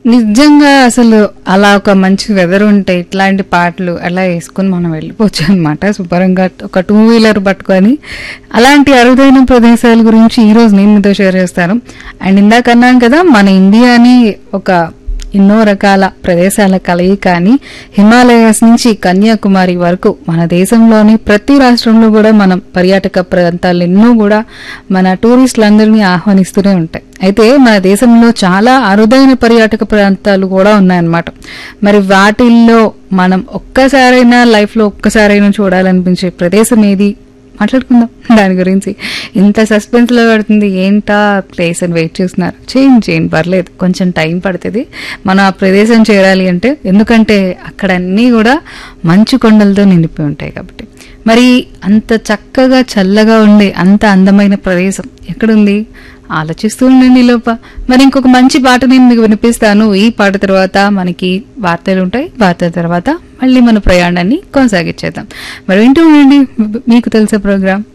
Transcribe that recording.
నిజంగా అసలు అలా ఒక మంచి వెదర్ ఉంటే ఇట్లాంటి పాటలు అలా వేసుకొని మనం వెళ్ళిపోవచ్చు అనమాట శుభ్రంగా ఒక టూ వీలర్ పట్టుకొని అలాంటి అరుదైన ప్రదేశాల గురించి ఈ రోజు నేను మీతో షేర్ చేస్తాను అండ్ ఇందాక అన్నాం కదా మన ఇండియాని ఒక ఎన్నో రకాల ప్రదేశాల కలయిక అని హిమాలయాస్ నుంచి కన్యాకుమారి వరకు మన దేశంలోని ప్రతి రాష్ట్రంలో కూడా మనం పర్యాటక ప్రాంతాలు ఎన్నో కూడా మన టూరిస్టులందరినీ ఆహ్వానిస్తూనే ఉంటాయి అయితే మన దేశంలో చాలా అరుదైన పర్యాటక ప్రాంతాలు కూడా ఉన్నాయన్నమాట మరి వాటిల్లో మనం ఒక్కసారైనా లైఫ్లో ఒక్కసారైనా చూడాలనిపించే ప్రదేశం ఏది మాట్లాడుకుందాం దాని గురించి ఇంత సస్పెన్స్ లో పడుతుంది ఏంటా ప్లేస్ అని వెయిట్ చేస్తున్నారు చేయండి చేయండి పర్లేదు కొంచెం టైం పడుతుంది మనం ఆ ప్రదేశం చేరాలి అంటే ఎందుకంటే అక్కడ అన్నీ కూడా మంచు కొండలతో నిండిపోయి ఉంటాయి కాబట్టి మరి అంత చక్కగా చల్లగా ఉండే అంత అందమైన ప్రదేశం ఎక్కడుంది ఆలోచిస్తూ ఉండండి లోప మరి ఇంకొక మంచి పాట నేను మీకు వినిపిస్తాను ఈ పాట తర్వాత మనకి వార్తలు ఉంటాయి వార్తల తర్వాత మళ్ళీ మన ప్రయాణాన్ని కొనసాగించేద్దాం మరి వింటూ ఉండండి మీకు తెలిసే ప్రోగ్రామ్